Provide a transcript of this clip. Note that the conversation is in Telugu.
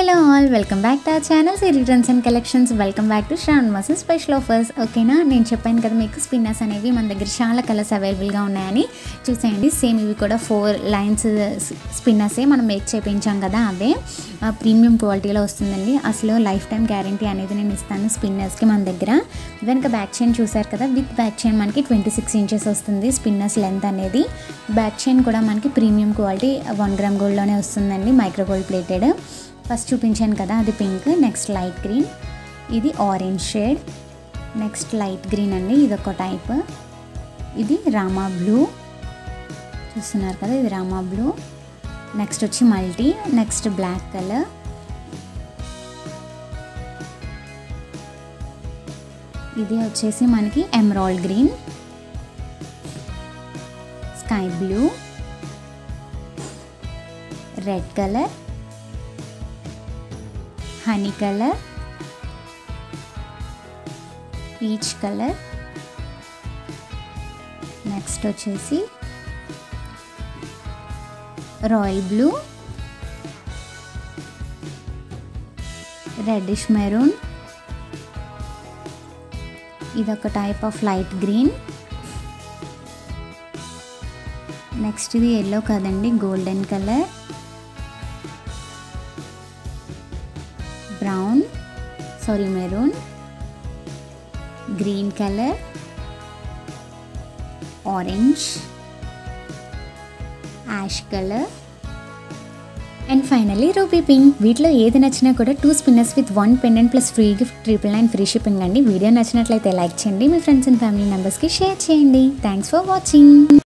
hello all welcome back to our channel Siri trends and collections welcome back to Shravan మాసం స్పెషల్ ఆఫర్స్ ఓకేనా నేను చెప్పాను కదా మీకు స్పిన్నర్స్ అనేవి మన దగ్గర చాలా కలర్స్ అవైలబుల్గా ఉన్నాయని చూసేయండి సేమ్ ఇవి కూడా ఫోర్ లైన్స్ స్పిన్నర్సే మనం మేక్ చేయించాం కదా అవే ప్రీమియం క్వాలిటీలో వస్తుందండి అసలు లైఫ్ టైం గ్యారంటీ అనేది నేను ఇస్తాను స్పిన్నర్స్కి మన దగ్గర వెనక బ్యాక్ చైన్ చూసారు కదా విత్ బ్యాక్ చైన్ మనకి ట్వంటీ సిక్స్ ఇంచెస్ వస్తుంది స్పిన్నర్స్ లెంత్ అనేది బ్యాక్ చైన్ కూడా మనకి ప్రీమియం క్వాలిటీ వన్ గ్రామ్ గోల్డ్లోనే వస్తుందండి మైక్రో గోల్డ్ ప్లేటెడ్ ఫస్ట్ చూపించాను కదా అది పింక్ నెక్స్ట్ లైట్ గ్రీన్ ఇది orange shade next light green అండి ఇది ఒక టైప్ ఇది రామా బ్లూ చూస్తున్నారు కదా ఇది రామా బ్లూ నెక్స్ట్ వచ్చి మల్టీ నెక్స్ట్ బ్లాక్ కలర్ ఇది వచ్చేసి మనకి emerald green sky blue red colour honey colour peach colour next వచ్చేసి రాయల్ బ్లూ రెడ్డిష్ మెరూన్ ఇదొక type of light green next ఇది ఎల్లో కదండి golden colour brown sorry maroon green colour orange ash colour and finally ruby pink వీటిలో ఏది నచ్చినా కూడా two spinners with one pendant plus free gift triple nine free shipping అండి వీడియో నచ్చినట్లయితే లైక్ చేయండి మీ ఫ్రెండ్స్ అండ్ ఫ్యామిలీ మెంబర్స్కి షేర్ చేయండి థ్యాంక్స్ ఫర్ వాచింగ్